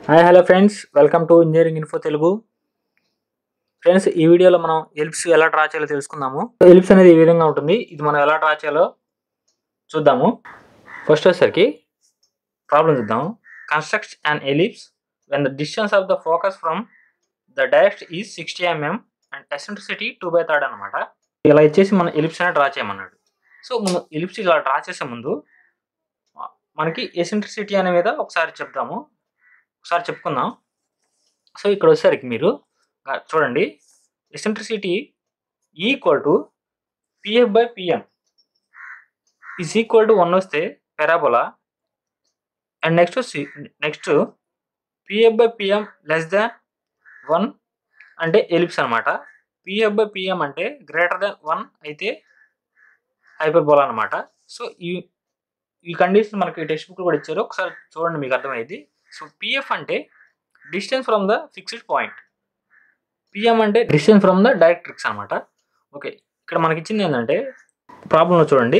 hi hello friends welcome to engineering info Telugu friends ఈ వీడియోలో మనం ఎలిప్స్ ఎలా డ్రా చేయాలో తెలుసుకుందాము ఎలిప్స్ అనేది ఈ విధంగా ఉంటుంది ఇది మనం ఎలా డ్రా చేయాలో చూద్దాము ఫస్ట్ వచ్చేసరికి ప్రాబ్లం చూద్దాము construct and ellipse when the distance of the focus from the direct is sixty mm and eccentricity two by third అనమాట ఇలా ఇచ్చేసి మనం ఎలిప్స్ అనేది డ్రా చేయమన్నాడు సో మనం ఎలిప్స్ ఇలా డ్రా చేసే ముందు మనకి ఎసెంట్రిసిటీ అనే మీద ఒకసారి చెప్దాము ఒకసారి చెప్పుకుందాం సో ఇక్కడ వచ్చేసరికి మీరు ఆ, చూడండి eccentricity equal to PF by PM is equal to one వస్తే parabola and next next PF by PM less than one అంటే ఎలిప్స్ అనమాట పిఎఫ్ బై పిఎం అంటే గ్రేటర్ దాన్ వన్ అయితే హైపర్బోలా అనమాట సో ఈ ఈ కండిషన్ మనకి టెక్స్ట్ బుక్ కూడా ఇచ్చారు ఒకసారి చూడండి మీకు అర్థమైంది సో పిఎఫ్ అంటే distance from the fixed point PM అంటే డిస్టెన్స్ ఫ్రమ్ ద డైరెక్ట్రిక్స్ అనమాట ఓకే ఇక్కడ మనకి ఇచ్చింది ఏంటంటే ప్రాబ్లంలో చూడండి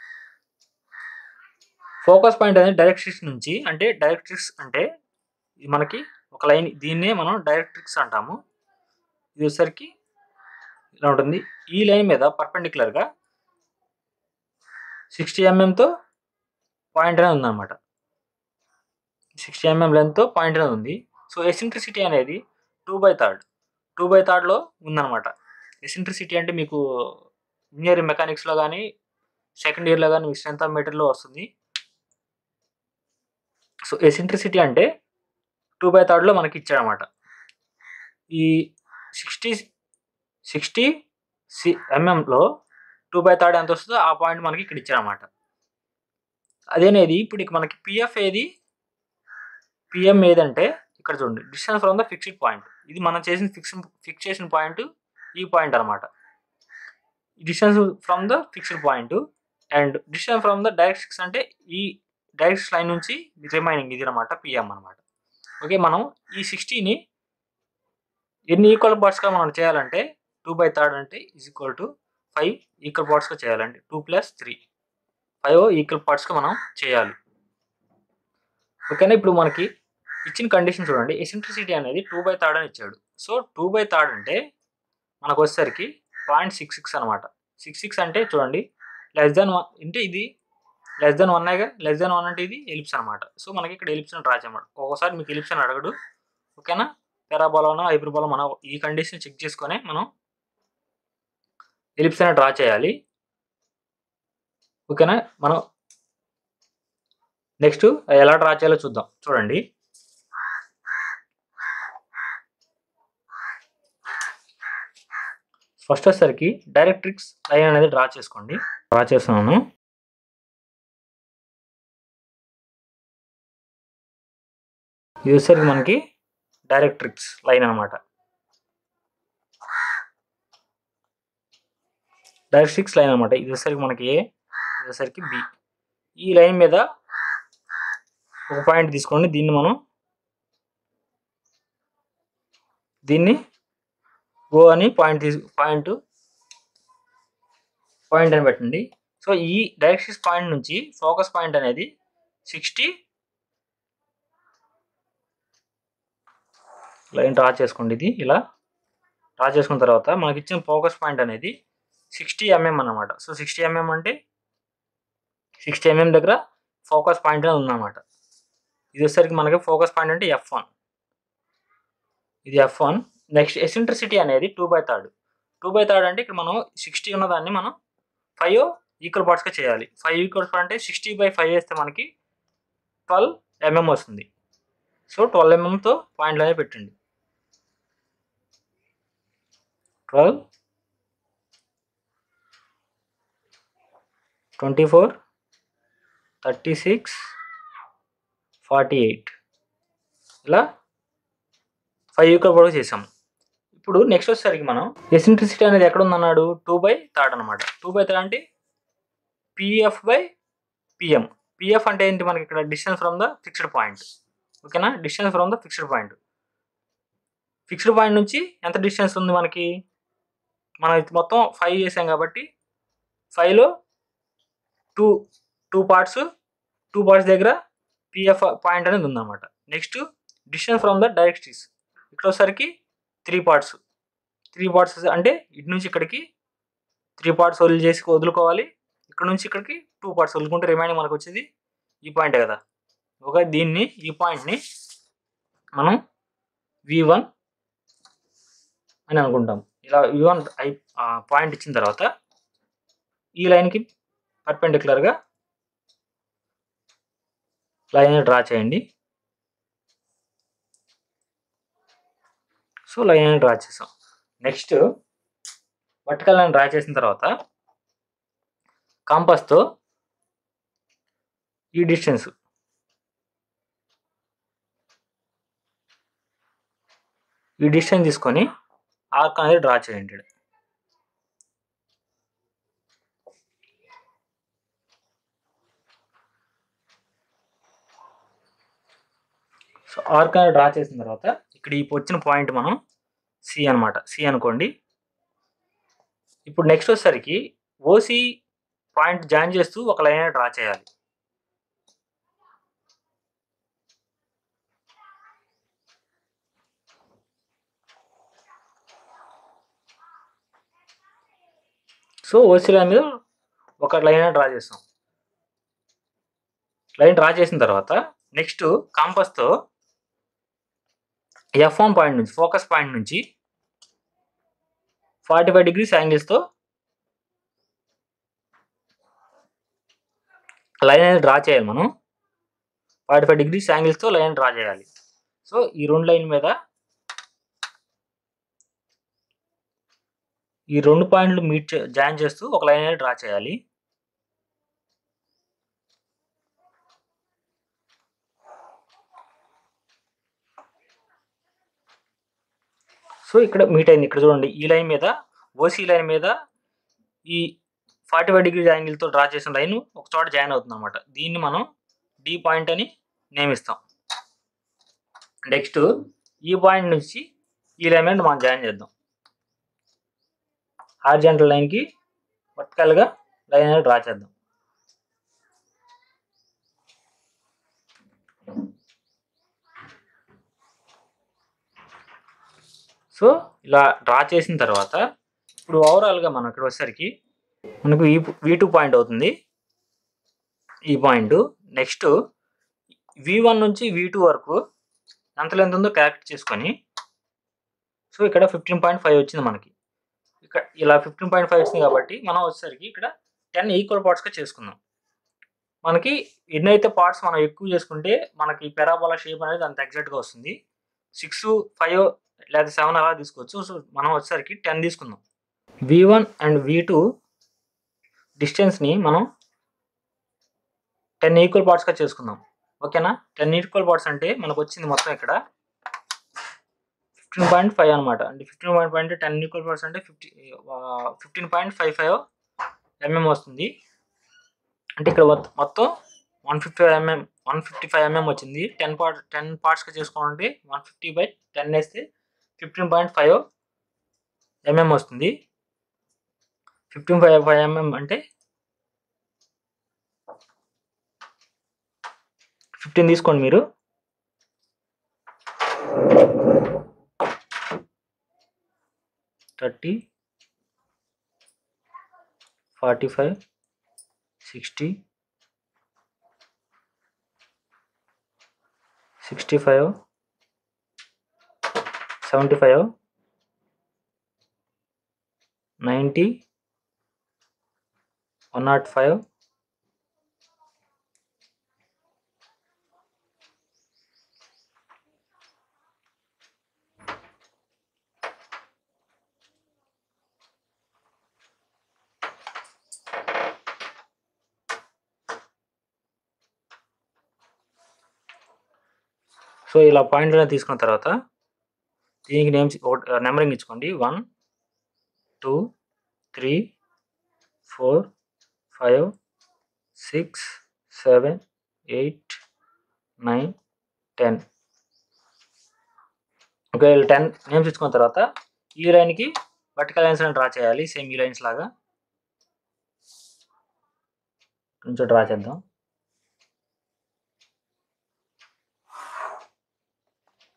ఫోకస్ పాయింట్ అనేది డైరెక్ట్రిక్స్ నుంచి అంటే డైరెక్ట్రిక్స్ అంటే ఇది మనకి ఒక లైన్ దీన్నే మనం డైరెక్ట్రిక్స్ అంటాము ఇది వచ్చేసరికి ఇలా ఉంటుంది ఈ లైన్ మీద పర్పెండిక్యులర్గా సిక్స్టీ ఎంఎంతో పాయింట్ అనేది ఉందన్నమాట సిక్స్టీ ఎంఎం లెంత్తో పాయింట్ అనేది ఉంది సో ఎసెంట్రిసిటీ అనేది two by third two by థర్డ్లో ఉందన్నమాట ఎసెంట్రిసిటీ అంటే మీకు ఇంజనీరింగ్ మెకానిక్స్లో కానీ సెకండ్ ఇయర్లో కానీ స్ట్రెంత్ ఆఫ్ మెటీరియల్లో వస్తుంది సో ఎసెంట్రిసిటీ అంటే టూ బై థర్డ్లో మనకి ఇచ్చాడనమాట ఈ సిక్స్టీ సిక్స్టీ సి ఎంఎంలో టూ బై థర్డ్ ఎంత వస్తుందో ఆ పాయింట్ మనకి ఇక్కడ ఇచ్చారన్నమాట అదేనేది ఇప్పుడు ఇక మనకి పిఎఫ్ ఏది పిఎం ఏదంటే ఇక్కడ చూడండి distance from the fixed point ఇది మనం చేసిన ఫిక్స్ ఫిక్స్ చేసిన పాయింట్ ఈ పాయింట్ అనమాట distance from the fixed point and distance from the directs అంటే ఈ డైరెక్ట్ లైన్ నుంచి రిమైనింగ్ ఇది అనమాట పిఎం అనమాట ఓకే మనం ఈ సిక్స్టీని ఎన్ని ఈక్వల్ పార్ట్స్గా మనం చేయాలంటే టూ బై థర్డ్ అంటే is equal to five equal పార్ట్స్గా చేయాలండి two plus three five equal పార్ట్స్గా మనం చేయాలి ఓకేనా ఇప్పుడు మనకి ఇచ్చిన కండిషన్ చూడండి ఎసెంట్రిసిటీ అనేది టూ బై థర్డ్ అని ఇచ్చాడు సో టూ బై థర్డ్ అంటే మనకు వచ్చేసరికి పాయింట్ సిక్స్ సిక్స్ అనమాట సిక్స్ సిక్స్ అంటే చూడండి లెస్ దెన్ వన్ అంటే ఇది లెస్ దెన్ వన్ అయ్యగా లెస్ దెన్ వన్ అంటే ఇది ఎలిప్స్ అనమాట సో మనకి ఇక్కడ ఎలిప్స్ అని డ్రా చేయమాట ఒక్కోసారి మీకు ఎలిప్స్ అని అడగడు ఓకేనా పెరాబోలోనో హైపర్బోలో మనం ఈ కండిషన్ చెక్ చేసుకొని మనం ఎలిప్స్ అని డ్రా చేయాలి ఓకేనా మనం నెక్స్ట్ ఎలా డ్రా చేయాలో చూద్దాం చూడండి ఫస్ట్ వచ్చేసరికి డైరెక్ట్రిక్స్ లైన్ అనేది డ్రా చేసుకోండి డ్రా చేస్తున్నాను ఇది వచ్చేసరికి మనకి డైరెక్ట్రిక్స్ లైన్ అనమాట డైరెక్ట్రిక్స్ లైన్ అనమాట ఇది వచ్చేసరికి మనకి ఏ ఇది వచ్చేసరికి బి ఈ లైన్ మీద ఒక పాయింట్ తీసుకోండి దీన్ని మనం దీన్ని ఓ అని పాయింట్ తీసు పాయింట్ పాయింట్ అని పెట్టండి సో ఈ డైరెక్ట్రిక్స్ పాయింట్ నుంచి ఫోకస్ పాయింట్ అనేది సిక్స్టీ లైన్ డ్రా చేసుకోండి ఇది ఇలా డ్రా చేసుకున్న తర్వాత మనకి ఇచ్చిన ఫోకస్ పాయింట్ అనేది సిక్స్టీ ఎంఎం అన్నమాట సో సిక్స్టీ ఎంఎం అంటే సిక్స్టీ ఎంఎం దగ్గర ఫోకస్ పాయింట్ అనేది ఉందన్నమాట ఇది వచ్చేసరికి మనకి ఫోకస్ పాయింట్ అంటే ఎఫ్ వన్ ఇది ఎఫ్ వన్ నెక్స్ట్ ఎసెంట్రిసిటీ అనేది two by third two by third అంటే ఇక్కడ మనం సిక్స్టీ ఉన్నదాన్ని మనం ఫైవ్ ఈక్వల్ పార్ట్స్గా చేయాలి ఫైవ్ ఈక్వల్ పార్ట్ అంటే సిక్స్టీ బై ఫైవ్ వేస్తే మనకి ట్వెల్వ్ ఎంఎం వస్తుంది సో ట్వెల్వ్ ఎంఎంతో పాయింట్లు అనేది పెట్టండి twelve twenty four thirty six forty eight ఇలా ఫైవ్ ఈక్వల్ పార్ట్స్ చేసాము ఇప్పుడు నెక్స్ట్ వచ్చేసరికి మనం ఎసెంట్రిసిటీ అనేది ఎక్కడ ఉందన్నాడు టూ బై థర్డ్ అనమాట టూ బై థర్డ్ అంటే పిఎఫ్ బై పిఎం పిఎఫ్ అంటే ఏంటి మనకి ఇక్కడ distance from the fixed point ఓకేనా distance from the fixed point fixed point నుంచి ఎంత డిస్టెన్స్ ఉంది మనకి మనం ఇది మొత్తం ఫైవ్ చేసాం కాబట్టి ఫైవ్లో two two parts two parts దగ్గర పిఎఫ్ పాయింట్ అనేది ఉందన్నమాట next distance from the directrix ఇక్కడ వచ్చేసరికి త్రీ పార్ట్స్ త్రీ పార్ట్స్ అంటే ఇటు నుంచి ఇక్కడికి త్రీ పార్ట్స్ వదిలి చేసి వదులుకోవాలి ఇక్కడ నుంచి ఇక్కడికి టూ పార్ట్స్ వదులుకుంటే రిమైనింగ్ మనకు వచ్చేది ఈ పాయింటే కదా ఒక దీన్ని ఈ పాయింట్ని మనం వి వన్ అని అనుకుంటాం ఇలా వి వన్ ఐ పాయింట్ ఇచ్చిన తర్వాత ఈ లైన్కి పర్పెండిక్యులర్గా లైన్ డ్రా చేయండి సో లైన్ డ్రా చేసాం నెక్స్ట్ వర్టికల్ లైన్ డ్రా చేసిన తర్వాత కాంపస్తో ఈ డిస్టెన్స్ ఈ డిస్టెన్స్ తీసుకొని ఆర్క్ అనేది డ్రా చేయండి సో ఆర్క్ అనేది డ్రా చేసిన తర్వాత ఇక్కడ ఈ వచ్చిన పాయింట్ మనం సి అనమాట సి అనుకోండి ఇప్పుడు నెక్స్ట్ వచ్చేసరికి ఓసి పాయింట్ జాయిన్ చేస్తూ ఒక లైన్ డ్రా చేయాలి సో ఓసీ లైన్ మీద ఒక లైన్ డ్రా చేస్తాం లైన్ డ్రా చేసిన తర్వాత నెక్స్ట్ కాంపస్తో ఎఫ్ వన్ పాయింట్ నుంచి ఫోకస్ పాయింట్ నుంచి ఫార్టీ ఫైవ్ డిగ్రీస్ యాంగిల్స్తో లైన్ అనేది డ్రా చేయాలి మనం ఫార్టీ ఫైవ్ డిగ్రీస్ యాంగిల్స్తో లైన్ డ్రా చేయాలి సో ఈ రెండు లైన్ మీద ఈ రెండు పాయింట్లు మీట్ జాయిన్ చేస్తూ ఒక లైన్ అనేది డ్రా చేయాలి సో ఇక్కడ మీట్ అయింది ఇక్కడ చూడండి ఈ లైన్ మీద ఓసీ లైన్ మీద ఈ ఫార్టీ ఫైవ్ డిగ్రీస్ యాంగిల్తో డ్రా చేసిన లైన్ ఒక చోట జాయిన్ అవుతుంది అనమాట దీన్ని మనం డి పాయింట్ అని నియమిస్తాం నెక్స్ట్ ఈ పాయింట్ నుంచి ఈ లైన్ మీద మనం జాయిన్ చేద్దాం హార్జెంటల్ లైన్కి వర్టికల్గా లైన్ అనేది డ్రా చేద్దాం సో ఇలా డ్రా చేసిన తర్వాత ఇప్పుడు ఓవరాల్గా మనం ఇక్కడ వచ్చేసరికి మనకు ఈ వి టూ పాయింట్ అవుతుంది ఈ పాయింట్ నెక్స్ట్ వి వన్ నుంచి వి టూ వరకు ఎంత లెంత్ ఉందో క్యారెక్ట్ చేసుకొని సో ఇక్కడ ఫిఫ్టీన్ పాయింట్ ఫైవ్ వచ్చింది మనకి ఇక్కడ ఇలా ఫిఫ్టీన్ పాయింట్ ఫైవ్ వచ్చింది కాబట్టి మనం వచ్చేసరికి ఇక్కడ టెన్ ఈక్వల్ పార్ట్స్గా చేసుకుందాం మనకి ఎన్నైతే పార్ట్స్ మనం ఎక్కువ చేసుకుంటే మనకి పెరాబోలా షేప్ అనేది అంత ఎగ్జాక్ట్గా వస్తుంది సిక్స్ ఫైవ్ లేదా సెవెన్ అలా తీసుకోవచ్చు సో మనం వచ్చేసరికి టెన్ తీసుకుందాం V one and V two డిస్టెన్స్ని మనం టెన్ ఈక్వల్ పార్ట్స్గా చేసుకుందాం ఓకేనా టెన్ ఈక్వల్ పార్ట్స్ అంటే మనకు వచ్చింది మొత్తం ఇక్కడ ఫిఫ్టీన్ పాయింట్ ఫైవ్ అనమాట అంటే ఫిఫ్టీన్ పాయింట్ ఫైవ్ అంటే టెన్ ఈక్వల్ పార్ట్స్ అంటే fifty fifteen point five five mm వస్తుంది అంటే ఇక్కడ మొత్తం- మొత్తం one fifty five mm one fifty five mm వచ్చింది టెన్ పార్ట్ టెన్ పార్ట్స్గా చేసుకోవాలంటే వన్ ఫిఫ్టీ బై టెన్ వేస్తే fifteen point five mm fifteen ఫిఫ్టీన్ ఫైవ్ ఫైవ్ ఎంఎం అంటే ఫిఫ్టీన్ తీసుకోండి మీరు thirty forty five sixty sixty five seventy five ninety one not five so ఇలా పాయింట్లను తీసుకున్న తర్వాత దీనికి నేమ్స్ నెంబరింగ్ ఇచ్చుకోండి one two three four five six seven eight nine ten okay ten names ఇచ్చుకున్న తర్వాత ఈ లైన్కి వర్టికల్ లైన్స్ డ్రా చేయాలి సేమ్ ఈ లైన్స్ లాగా కొంచెం డ్రా చేద్దాం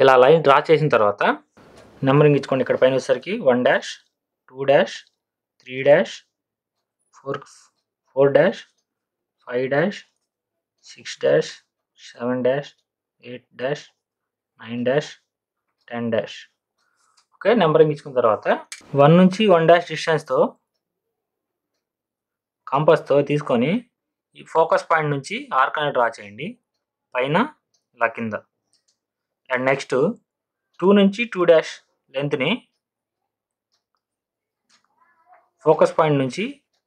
ఇలా లైన్ డ్రా చేసిన తర్వాత నెంబరింగ్ ఇచ్చుకోండి ఇక్కడ పైన వచ్చేసరికి one dash two dash three dash four four dash five dash six dash seven dash eight dash nine dash ten dash okay numbering ఇచ్చుకున్న తర్వాత వన్ నుంచి వన్ డాష్ డిస్టెన్స్తో కంపస్తో తీసుకొని ఈ ఫోకస్ పాయింట్ నుంచి ఆర్క్ అనేది డ్రా చేయండి పైన ఇలా కింద అండ్ నెక్స్ట్ టూ నుంచి టూ డాష్ లెంత్ని ఫోకస్ పాయింట్ నుంచి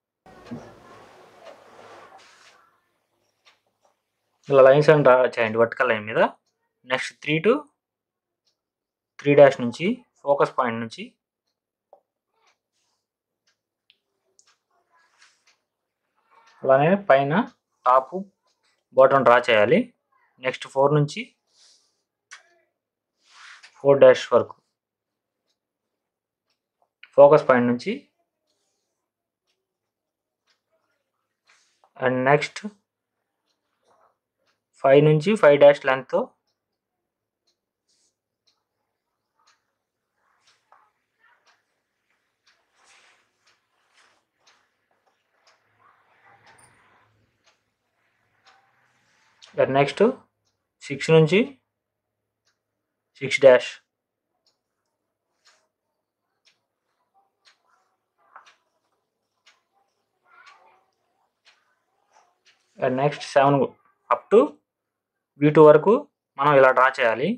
ఇలా లైన్స్ అని డ్రా చేయండి వర్టికల్ లైన్ మీద next three to three dash నుంచి ఫోకస్ పాయింట్ నుంచి అలానే పైన టాప్ బాటమ్ డ్రా చేయాలి నెక్స్ట్ ఫోర్ నుంచి ఫోర్ డాష్ వరకు ఫోకస్ పాయింట్ నుంచి అండ్ నెక్స్ట్ ఫైవ్ నుంచి five dash length next six నుంచి six dash and next seven up to V two వరకు మనం ఇలా డ్రా చేయాలి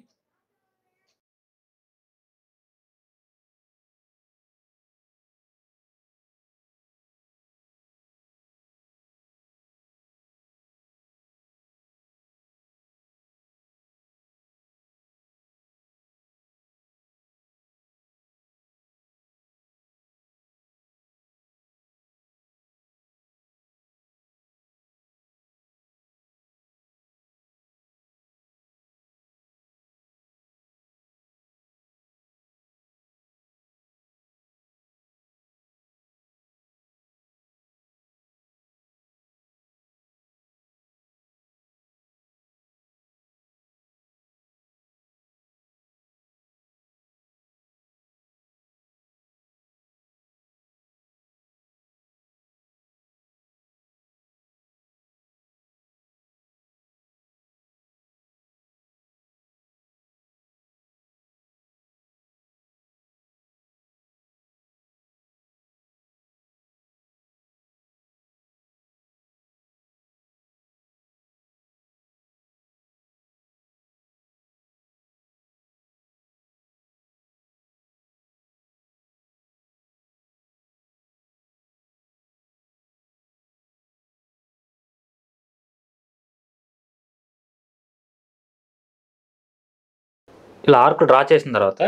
ఇలా ఆర్క్ డ్రా చేసిన తర్వాత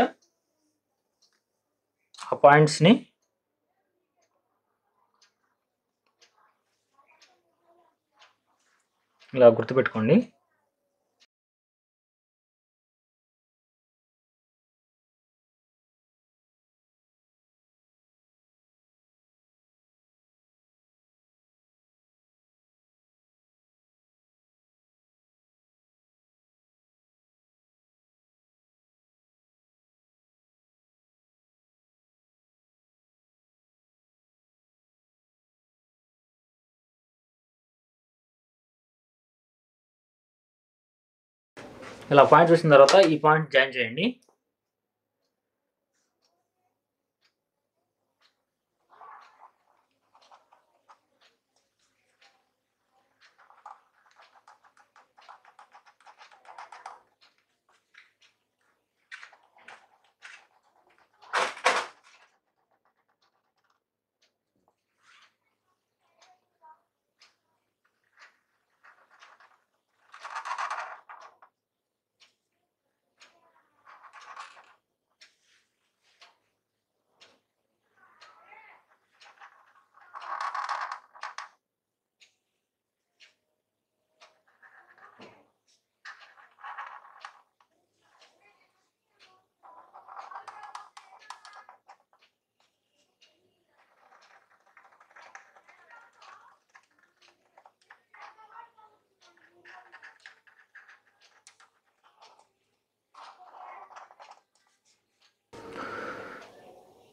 ఆ పాయింట్స్ని ఇలా గుర్తుపెట్టుకోండి ఇలా పాయింట్ చూసిన తర్వాత ఈ పాయింట్ జాయిన్ చేయండి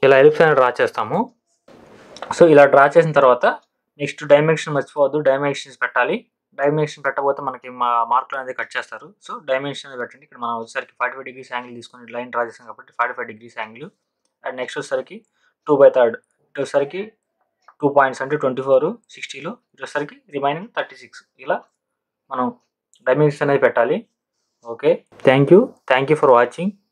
ఇలా ఎలిప్స్ అనేది డ్రా చేస్తాము సో ఇలా డ్రా చేసిన తర్వాత నెక్స్ట్ డైమెన్షన్ మర్చిపోవద్దు డైమెన్షన్స్ పెట్టాలి డైమెన్షన్ పెట్టకపోతే మనకి మా మార్కులు అనేది కట్ చేస్తారు సో డైమెన్షన్ అనేది పెట్టండి ఇక్కడ మనం వచ్చేసరికి ఫార్టీ ఫైవ్ డిగ్రీస్ యాంగిల్ తీసుకొని లైన్ డ్రా చేసాం కాబట్టి forty five degrees angle and next వచ్చేసరికి టూ బై థర్డ్ ఇటు వచ్చేసరికి టూ పాయింట్స్ అంటే ట్వంటీ ఫోర్ సిక్స్టీలో ఇటు వచ్చేసరికి రిమైనింగ్ థర్టీ సిక్స్ ఇలా మనం డైమెన్షన్ అనేది పెట్టాలి okay thank you thank you for watching